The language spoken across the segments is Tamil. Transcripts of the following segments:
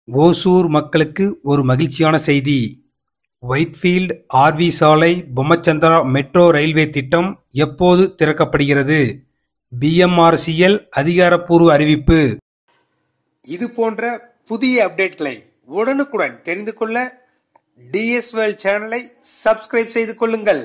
ஓசூர் மக்களுக்கு ஒரு மகிழ்ச்சியான செய்தி ஒயிட்ஃபீல்ட் ஆர்வி சாலை பொம்மச்சந்திரா மெட்ரோ ரயில்வே திட்டம் எப்போது திறக்கப்படுகிறது பிஎம்ஆர்சிஎல் அதிகாரப்பூர்வ அறிவிப்பு இது போன்ற புதிய அப்டேட்களை உடனுக்குடன் தெரிந்து கொள்ள டிஎஸ்எல் சேனலை சப்ஸ்கிரைப் செய்து கொள்ளுங்கள்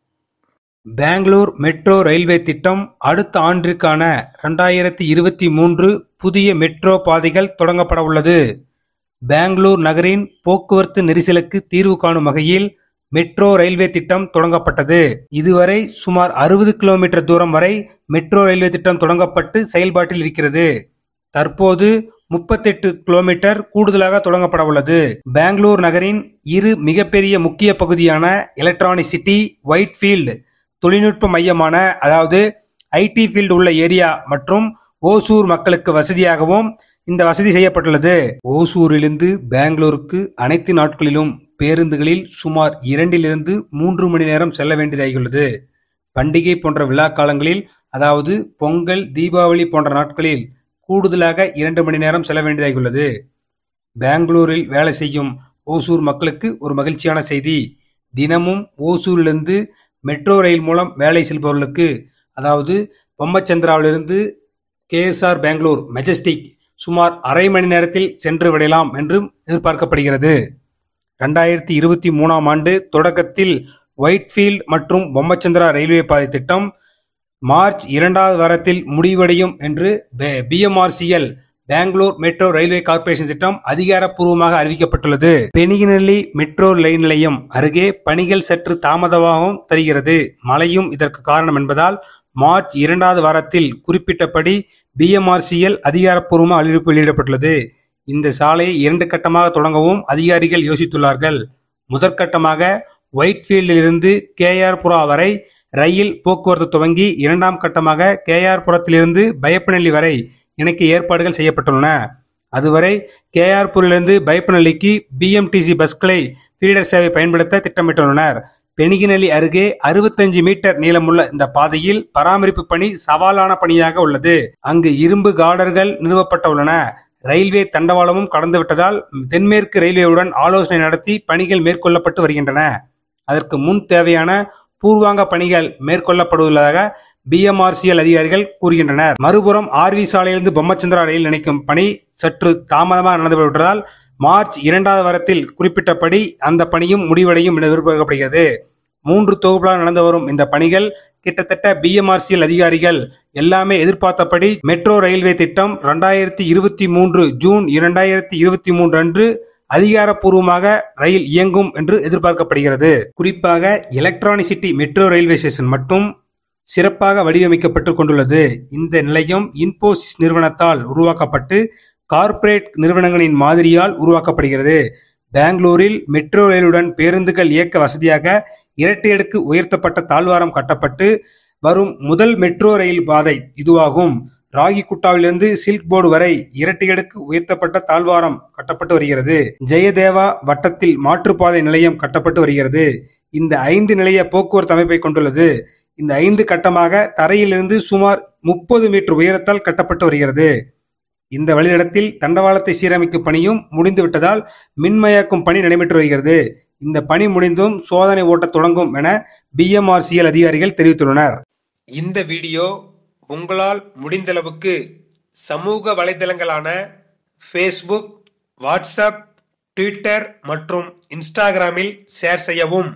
பெங்களூர் மெட்ரோ ரயில்வே திட்டம் அடுத்த ஆண்டிற்கான இரண்டாயிரத்தி இருபத்தி மூன்று புதிய மெட்ரோ பாதைகள் தொடங்கப்பட உள்ளது பெங்களூர் நகரின் போக்குவரத்து நெரிசலுக்கு தீர்வு காணும் வகையில் மெட்ரோ ரயில்வே திட்டம் தொடங்கப்பட்டது இதுவரை சுமார் அறுபது கிலோமீட்டர் தூரம் வரை மெட்ரோ ரயில்வே திட்டம் தொடங்கப்பட்டு செயல்பாட்டில் இருக்கிறது தற்போது முப்பத்தெட்டு கிலோமீட்டர் கூடுதலாக தொடங்கப்பட உள்ளது பெங்களூர் நகரின் இரு மிகப்பெரிய முக்கிய பகுதியான எலக்ட்ரானிக் சிட்டி ஒயிட்ஃபீல்டு தொழில்நுட்ப மையமான அதாவது ஐடி ஃபீல்டு உள்ள ஏரியா மற்றும் ஓசூர் மக்களுக்கு வசதியாகவும் இந்த வசதி செய்யப்பட்டுள்ளது ஓசூரிலிருந்து பெங்களூருக்கு அனைத்து நாட்களிலும் பேருந்துகளில் சுமார் இரண்டிலிருந்து மூன்று மணி நேரம் செல்ல வேண்டியதாகியுள்ளது பண்டிகை போன்ற விழா காலங்களில் அதாவது பொங்கல் தீபாவளி போன்ற நாட்களில் கூடுதலாக இரண்டு மணி நேரம் செல்ல வேண்டியதாகியுள்ளது பெங்களூரில் வேலை செய்யும் ஓசூர் மக்களுக்கு ஒரு மகிழ்ச்சியான செய்தி தினமும் ஓசூரிலிருந்து மெட்ரோ ரயில் மூலம் வேலை செல்பவர்களுக்கு அதாவது பொம்மச்சந்திராவிலிருந்து கேஎஸ்ஆர் பெங்களூர் மெஜஸ்டிக் சுமார் அரை மணி நேரத்தில் சென்று விடலாம் என்றும் எதிர்பார்க்கப்படுகிறது ரெண்டாயிரத்தி இருபத்தி மூணாம் ஆண்டு தொடக்கத்தில் ஒயிட்ஃபீல்ட் மற்றும் பொம்மச்சந்திரா ரயில்வே பாதை திட்டம் மார்ச் இரண்டாவது வாரத்தில் முடிவடையும் என்று BMRCL Bangalore metro railway corporation திட்டம் அதிகாரப்பூர்வமாக அறிவிக்கப்பட்டுள்ளது பெனிகினல்லி மெட்ரோ ரயில் நிலையம் அருகே பணிகள் சற்று தாமதமாகவும் தருகிறது மழையும் இதற்கு காரணம் என்பதால் மார்ச் இரண்டாவது வாரத்தில் குறிப்பிட்டபடி பிஎம்ஆர்சிஎல் அதிகாரப்பூர்வமாக அறிவிப்பு வெளியிடப்பட்டுள்ளது இந்த சாலையை இரண்டு கட்டமாக தொடங்கவும் அதிகாரிகள் யோசித்துள்ளார்கள் முதற்கட்டமாக ஒயிட்ஃபீல்டிலிருந்து கேஆர் புரா வரை ரயில் போக்குவரத்து துவங்கி இரண்டாம் கட்டமாக கேஆர் புரத்திலிருந்து பயப்பநல்லி வரை இணைக்க ஏற்பாடுகள் செய்யப்பட்டுள்ளன அதுவரை கேஆர்பூரிலிருந்து பயப்பநல்லிக்கு பிஎம்டிசி பஸ்களை ஃபீடர் சேவை பயன்படுத்த திட்டமிட்டுள்ளனர் பெனிகினலி அருகே அறுபத்தஞ்சு மீட்டர் நீளமுள்ள இந்த பாதையில் பராமரிப்பு பணி சவாலான பணியாக உள்ளது அங்கு இரும்பு கார்டர்கள் நிறுவப்பட்ட உள்ளன ரயில்வே தண்டவாளமும் கடந்துவிட்டதால் தென்மேற்கு ரயில்வேவுடன் ஆலோசனை நடத்தி பணிகள் மேற்கொள்ளப்பட்டு வருகின்றன அதற்கு முன் தேவையான பூர்வாங்க பணிகள் மேற்கொள்ளப்படுவதாக பிஎம்ஆர்சிஎல் அதிகாரிகள் கூறுகின்றனர் மறுபுறம் ஆர்வி சாலையிலிருந்து பொம்மச்சந்திரா ரயில் இணைக்கும் பணி சற்று தாமதமாக நடந்துவிட்டதால் மார்ச் இரண்டாவது வாரத்தில் குறிப்பிட்டபடி அந்த பணியும் முடிவடையும் என எதிர்பார்க்கப்படுகிறது மூன்று தொகுப்புகளாக நடந்து வரும் இந்த பணிகள் கிட்டத்தட்ட பிஎம்ஆர்சிஎல் அதிகாரிகள் எல்லாமே எதிர்பார்த்தபடி மெட்ரோ ரயில்வே திட்டம் ரெண்டாயிரத்தி இருபத்தி மூன்று ஜூன் இரண்டாயிரத்தி இருபத்தி மூன்று அன்று அதிகாரப்பூர்வமாக ரயில் இயங்கும் என்று எதிர்பார்க்கப்படுகிறது குறிப்பாக electronic city metro railway station மட்டும் சிறப்பாக வடிவமைக்கப்பட்டு கொண்டுள்ளது இந்த நிலையம் இன்போசிஸ் நிறுவனத்தால் உருவாக்கப்பட்டு கார்ப்பரேட் நிறுவனங்களின் மாதிரியால் உருவாக்கப்படுகிறது பெங்களூரில் மெட்ரோ ரயிலுடன் பேருந்துகள் இயக்க வசதியாக இரட்டை அடுக்கு உயர்த்தப்பட்ட தாழ்வாரம் கட்டப்பட்டு வரும் முதல் மெட்ரோ ரயில் பாதை இதுவாகும் ராகிகுட்டாவிலிருந்து சில்க் போர்டு வரை இரட்டை அடுக்கு உயர்த்தப்பட்ட தாழ்வாரம் கட்டப்பட்டு வருகிறது ஜெயதேவா வட்டத்தில் மாற்றுப்பாதை நிலையம் கட்டப்பட்டு வருகிறது இந்த ஐந்து நிலைய போக்குவரத்து அமைப்பை கொண்டுள்ளது இந்த ஐந்து கட்டமாக தரையிலிருந்து சுமார் முப்பது மீட்டர் உயரத்தால் கட்டப்பட்டு வருகிறது இந்த வழித்தடத்தில் தண்டவாளத்தை சீரமைக்கும் பணியும் முடிந்துவிட்டதால் மின்மயாக்கும் பணி நடைபெற்று வருகிறது இந்த பணி முடிந்தும் சோதனை ஓட்ட தொடங்கும் என பிஎம்ஆர்சிஎல் அதிகாரிகள் தெரிவித்துள்ளனர் இந்த வீடியோ உங்களால் முடிந்தளவுக்கு சமூக வலைதளங்களான ஃபேஸ்புக் வாட்ஸ்அப் ட்விட்டர் மற்றும் இன்ஸ்டாகிராமில் ஷேர் செய்யவும்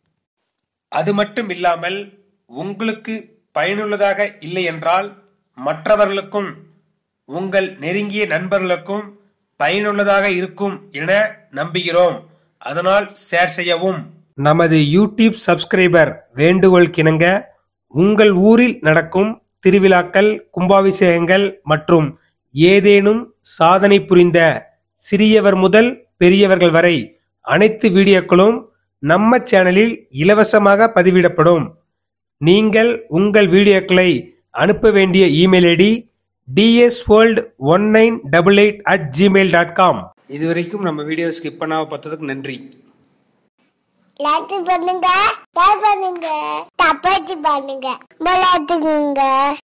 அது மட்டும் இல்லாமல் உங்களுக்கு பயனுள்ளதாக இல்லை என்றால் மற்றவர்களுக்கும் உங்கள் நெருங்கிய நண்பர்களுக்கும் பயனுள்ளதாக இருக்கும் என நம்புகிறோம் அதனால் ஷேர் செய்யவும் நமது யூடியூப் சப்ஸ்கிரைபர் வேண்டுகோள் கிணங்க உங்கள் ஊரில் நடக்கும் திருவிழாக்கள் கும்பாபிஷேகங்கள் மற்றும் ஏதேனும் சாதனை புரிந்த சிறியவர் முதல் பெரியவர்கள் வரை அனைத்து வீடியோக்களும் நம்ம சேனலில் இலவசமாக பதிவிடப்படும் நீங்கள் உங்கள் வீடியோக்களை அனுப்ப வேண்டிய email ID DS world one nine double eight at Gmail dot com இதுவரைக்கும் நம்ம வீடியோ ஸ்கிப் பண்ணாம பார்த்ததுக்கு நன்றி லைக் பண்ணுங்க ஷேர் பண்ணுங்க தப்பாச்சு பண்ணுங்க விளையாட்டுங்க